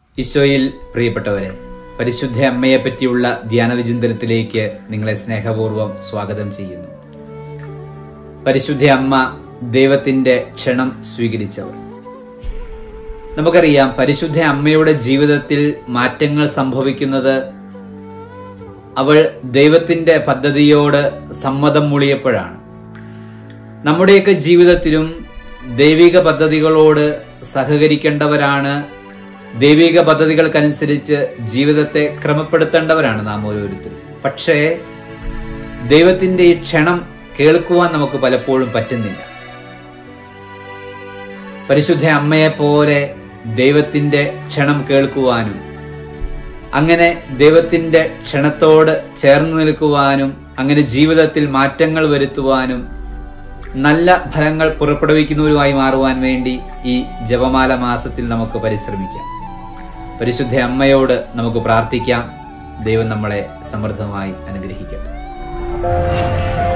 ഈശോയിൽ പ്രിയപ്പെട്ടവരെ പരിശുദ്ധ അമ്മയെ പറ്റിയുള്ള ധ്യാന വിചിന്തനത്തിലേക്ക് നിങ്ങളെ സ്നേഹപൂർവ്വം സ്വാഗതം ചെയ്യുന്നു പരിശുദ്ധ അമ്മ ദൈവത്തിന്റെ ക്ഷണം സ്വീകരിച്ചവർ നമുക്കറിയാം പരിശുദ്ധ അമ്മയുടെ ജീവിതത്തിൽ മാറ്റങ്ങൾ സംഭവിക്കുന്നത് അവൾ ദൈവത്തിന്റെ പദ്ധതിയോട് സമ്മതം മൂളിയപ്പോഴാണ് നമ്മുടെയൊക്കെ ജീവിതത്തിലും ദൈവിക പദ്ധതികളോട് സഹകരിക്കേണ്ടവരാണ് ദൈവിക പദ്ധതികൾക്കനുസരിച്ച് ജീവിതത്തെ ക്രമപ്പെടുത്തേണ്ടവരാണ് നാം ഓരോരുത്തരും പക്ഷേ ദൈവത്തിന്റെ ഈ ക്ഷണം കേൾക്കുവാൻ നമുക്ക് പലപ്പോഴും പറ്റുന്നില്ല പരിശുദ്ധ അമ്മയെ പോലെ ദൈവത്തിന്റെ ക്ഷണം കേൾക്കുവാനും അങ്ങനെ ദൈവത്തിന്റെ ക്ഷണത്തോട് ചേർന്ന് നിൽക്കുവാനും അങ്ങനെ ജീവിതത്തിൽ മാറ്റങ്ങൾ വരുത്തുവാനും നല്ല ഫലങ്ങൾ പുറപ്പെടുവിക്കുന്നവരുമായി മാറുവാൻ വേണ്ടി ഈ ജപമാല മാസത്തിൽ നമുക്ക് പരിശ്രമിക്കാം പരിശുദ്ധ അമ്മയോട് നമുക്ക് പ്രാർത്ഥിക്കാം ദൈവം നമ്മളെ സമൃദ്ധമായി അനുഗ്രഹിക്കട്ടെ